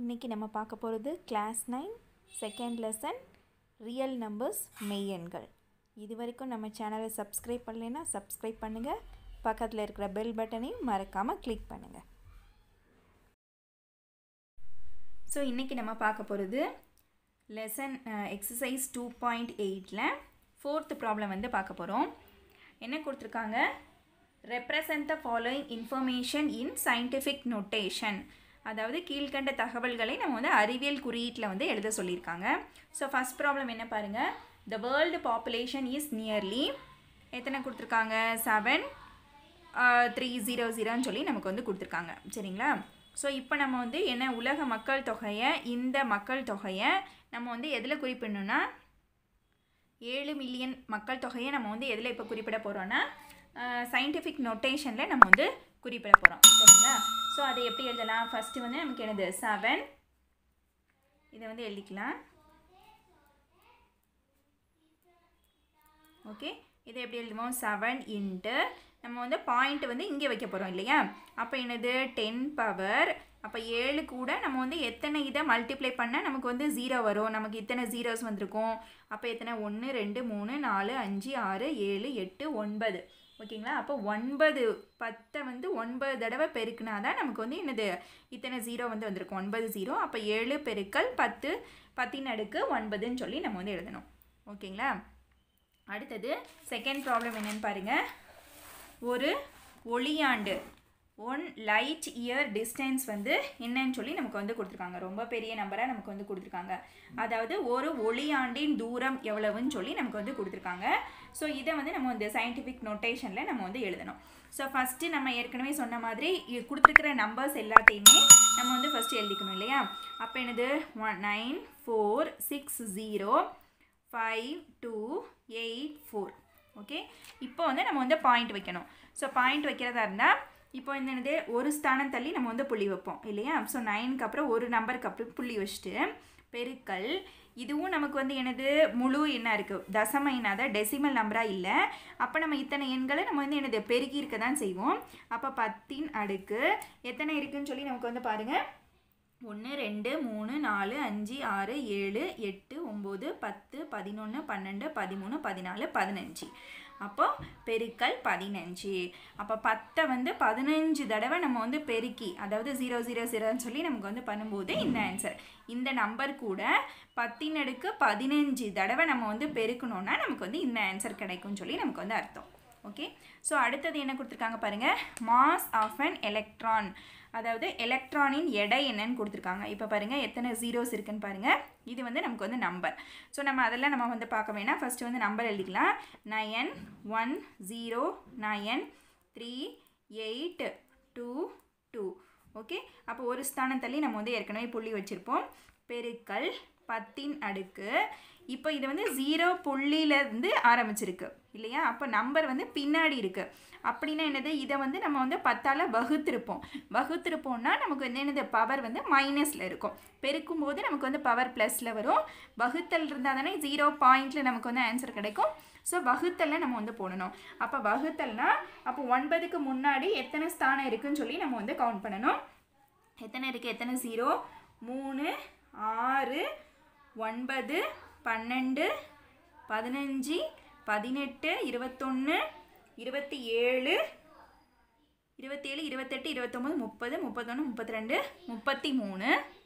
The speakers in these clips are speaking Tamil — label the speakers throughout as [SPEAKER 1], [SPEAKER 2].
[SPEAKER 1] இன்றைக்கி நம்ம பார்க்க போகிறது class nine second lesson real numbers மெய்யெண்கள் இது வரைக்கும் நம்ம சேனலை சப்ஸ்கிரைப் பண்ணலைன்னா சப்ஸ்கிரைப் பண்ணுங்கள் பக்கத்தில் இருக்கிற பெல் பட்டனையும் மறக்காமல் கிளிக் பண்ணுங்கள் ஸோ இன்றைக்கி நம்ம பார்க்க போகிறது லெசன் எக்ஸசைஸ் டூ பாயிண்ட் எயிட்டில் ஃபோர்த்து ப்ராப்ளம் வந்து பார்க்க போகிறோம் என்ன கொடுத்துருக்காங்க represent the following information in scientific notation அதாவது கீழ்கண்ட தகவல்களை நம்ம வந்து அறிவியல் குறியீட்டில் வந்து எழுத சொல்லியிருக்காங்க ஸோ ஃபஸ்ட் ப்ராப்ளம் என்ன பாருங்கள் the world population is nearly எத்தனை கொடுத்துருக்காங்க செவன் த்ரீ ஜீரோ ஜீரோன்னு சொல்லி நமக்கு வந்து கொடுத்துருக்காங்க சரிங்களா ஸோ இப்போ நம்ம வந்து என்ன உலக மக்கள் தொகையை இந்த மக்கள் தொகையை நம்ம வந்து எதில் குறிப்பிடணும்னா ஏழு மில்லியன் மக்கள் தொகையை நம்ம வந்து எதில் இப்போ குறிப்பிட போகிறோன்னா சயின்டிஃபிக் நொட்டேஷனில் நம்ம வந்து குறிப்பிட போகிறோம் சரிங்களா ஸோ அதை எப்படி எழுதலாம் ஃபஸ்ட்டு வந்து நமக்கு என்னது செவன் இதை வந்து எழுதிக்கலாம் ஓகே இதை எப்படி எழுதுவோம் செவன் இன்ட்டு நம்ம வந்து பாயிண்ட் வந்து இங்கே வைக்க போகிறோம் இல்லையா அப்போ என்னது டென் பவர் அப்போ ஏழு கூட நம்ம வந்து எத்தனை இதை மல்டிப்ளை பண்ணால் நமக்கு வந்து ஜீரோ வரும் நமக்கு இத்தனை ஜீரோஸ் வந்திருக்கும் அப்போ எத்தனை ஒன்று ரெண்டு மூணு நாலு அஞ்சு ஆறு ஏழு எட்டு ஒன்பது ஓகேங்களா அப்போ ஒன்பது பத்தை வந்து ஒன்பது தடவை பெருக்குனா தான் நமக்கு வந்து என்னது இத்தனை ஜீரோ வந்து வந்திருக்கும் ஒன்பது ஜீரோ அப்போ ஏழு பெருக்கல் பத்து பத்தின் அடுக்கு ஒன்பதுன்னு சொல்லி நம்ம வந்து எழுதணும் ஓகேங்களா அடுத்தது செகண்ட் ப்ராப்ளம் என்னென்னு பாருங்கள் ஒரு ஒளியாண்டு ஒன் லைட் இயர் டிஸ்டன்ஸ் வந்து என்னன்னு சொல்லி நமக்கு வந்து கொடுத்துருக்காங்க ரொம்ப பெரிய நம்பராக நமக்கு வந்து கொடுத்துருக்காங்க அதாவது ஒரு ஒளியாண்டின் தூரம் எவ்வளவுன்னு சொல்லி நமக்கு வந்து கொடுத்துருக்காங்க ஸோ இதை வந்து நம்ம வந்து சயின்டிஃபிக் நோட்டேஷனில் நம்ம வந்து எழுதணும் ஸோ ஃபஸ்ட்டு நம்ம ஏற்கனவே சொன்ன மாதிரி கொடுத்துருக்கிற நம்பர்ஸ் எல்லாத்தையுமே நம்ம வந்து ஃபஸ்ட்டு எழுதிக்கணும் இல்லையா அப்போ என்னது one nine four six zero five two eight four okay இப்போ வந்து நம்ம வந்து பாயிண்ட் வைக்கணும் ஸோ பாயிண்ட் வைக்கிறதா இருந்தால் இப்போ என்னது ஒரு ஸ்தானம் தள்ளி நம்ம வந்து புள்ளி வைப்போம் இல்லையா ஸோ நைனுக்கு அப்புறம் ஒரு நம்பருக்கு அப்புறம் புள்ளி வச்சுட்டு பெருக்கல் இதுவும் நமக்கு வந்து என்னது முழு எண்ணாக இருக்குது தசம எண்ணாக தான் டெசிமல் நம்பராக இல்லை அப்போ நம்ம இத்தனை எண்களை நம்ம வந்து என்னது பெருக்கி இருக்க தான் செய்வோம் அப்போ பத்தின் அடுக்கு எத்தனை இருக்குதுன்னு சொல்லி நமக்கு வந்து பாருங்கள் ஒன்று ரெண்டு மூணு நாலு அஞ்சு ஆறு ஏழு எட்டு ஒம்பது பத்து பதினொன்று பன்னெண்டு பதிமூணு பதினாலு பதினஞ்சு அப்போ பெருக்கல் பதினஞ்சு அப்போ பத்தை வந்து பதினஞ்சு தடவை நம்ம வந்து பெருக்கி அதாவது ஜீரோ ஜீரோ ஜீரோன்னு சொல்லி நமக்கு வந்து பண்ணும்போது இந்த ஆன்சர் இந்த நம்பர் கூட பத்தின் அடுக்கு பதினஞ்சு தடவை நம்ம வந்து பெருக்கணுன்னா நமக்கு வந்து இந்த ஆன்சர் கிடைக்கும்னு சொல்லி நமக்கு வந்து அர்த்தம் ஓகே ஸோ அடுத்தது என்ன கொடுத்துருக்காங்க பாருங்கள் மாஸ் ஆஃப் அன் எலக்ட்ரான் அதாவது எலக்ட்ரானின் எடை என்னன்னு கொடுத்துருக்காங்க இப்போ பாருங்கள் எத்தனை ஜீரோஸ் இருக்குன்னு பாருங்கள் இது வந்து நமக்கு வந்து நம்பர் ஸோ நம்ம அதெல்லாம் நம்ம வந்து பார்க்க வேணாம் ஃபஸ்ட்டு வந்து நம்பர் எழுதிக்கலாம் nine one zero nine three eight two two okay அப்போ ஒரு ஸ்தானம் தள்ளி நம்ம வந்து ஏற்கனவே புள்ளி வச்சுருப்போம் பெருக்கல் பத்தின் அடுக்கு இப்போ இது வந்து ஜீரோ புள்ளியிலேருந்து ஆரம்பிச்சிருக்கு இல்லையா அப்போ நம்பர் வந்து பின்னாடி இருக்குது அப்படின்னா என்னது இதை வந்து நம்ம வந்து பத்தால் வகுத்திருப்போம் வகுத்திருப்போம்னா நமக்கு வந்து என்னது பவர் வந்து மைனஸில் இருக்கும் பெருக்கும் போது நமக்கு வந்து பவர் ப்ளஸில் வரும் வகுத்தல் இருந்தால் தானே ஜீரோ பாயிண்டில் நமக்கு வந்து ஆன்சர் கிடைக்கும் ஸோ வகுத்தலில் நம்ம வந்து போடணும் அப்போ வகுத்தல்னா அப்போ ஒன்பதுக்கு முன்னாடி எத்தனை ஸ்தானம் இருக்குதுன்னு சொல்லி நம்ம வந்து கவுண்ட் பண்ணணும் எத்தனை இருக்குது எத்தனை ஜீரோ மூணு ஆறு ஒன்பது பன்னெண்டு பதினஞ்சு பதினெட்டு இருபத்தொன்று இருபத்தி ஏழு இருபத்தேழு இருபத்தெட்டு இருபத்தொம்பது முப்பது முப்பத்தொன்று முப்பத்தி ரெண்டு முப்பத்தி மூணு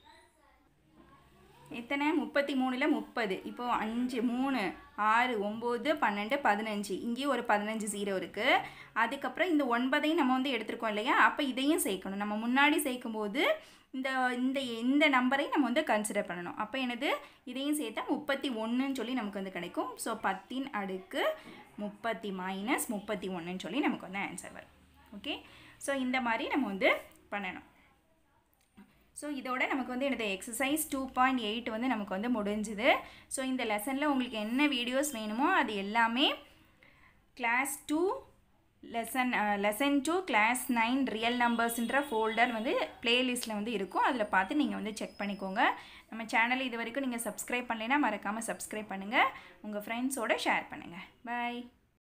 [SPEAKER 1] எத்தனை முப்பத்தி மூணில் முப்பது இப்போது அஞ்சு மூணு ஆறு ஒம்பது பன்னெண்டு பதினஞ்சு இங்கேயும் ஒரு பதினஞ்சு ஜீரோ இருக்குது அதுக்கப்புறம் இந்த ஒன்பதையும் நம்ம வந்து எடுத்துருக்கோம் இல்லையா அப்போ இதையும் சேர்க்கணும் நம்ம முன்னாடி சேர்க்கும்போது இந்த இந்த இந்த நம்பரையும் நம்ம வந்து கன்சிடர் பண்ணணும் அப்போ என்னது இதையும் சேர்த்தா முப்பத்தி ஒன்றுன்னு சொல்லி நமக்கு வந்து கிடைக்கும் ஸோ பத்தின் அடுக்கு முப்பத்தி மைனஸ் முப்பத்தி ஒன்றுன்னு சொல்லி நமக்கு வந்து ஆன்சர் வரும் ஓகே ஸோ இந்த மாதிரி நம்ம வந்து பண்ணணும் ஸோ இதோட நமக்கு வந்து என்னது எக்ஸசைஸ் டூ பாயிண்ட் எயிட் வந்து நமக்கு வந்து முடிஞ்சுது ஸோ இந்த லெசனில் உங்களுக்கு என்ன வீடியோஸ் வேணுமோ அது எல்லாமே class two lesson lesson two class nine real நம்பர்ஸ்ன்ற ஃபோல்டர் வந்து ப்ளேலிஸ்ட்டில் வந்து இருக்கும் அதில் பார்த்து நீங்கள் வந்து செக் பண்ணிக்கோங்க நம்ம சேனல் இது வரைக்கும் நீங்கள் சப்ஸ்கிரைப் பண்ணலைன்னா மறக்காமல் சப்ஸ்கிரைப் பண்ணுங்கள் உங்கள் ஃப்ரெண்ட்ஸோடு ஷேர் பண்ணுங்கள் பாய்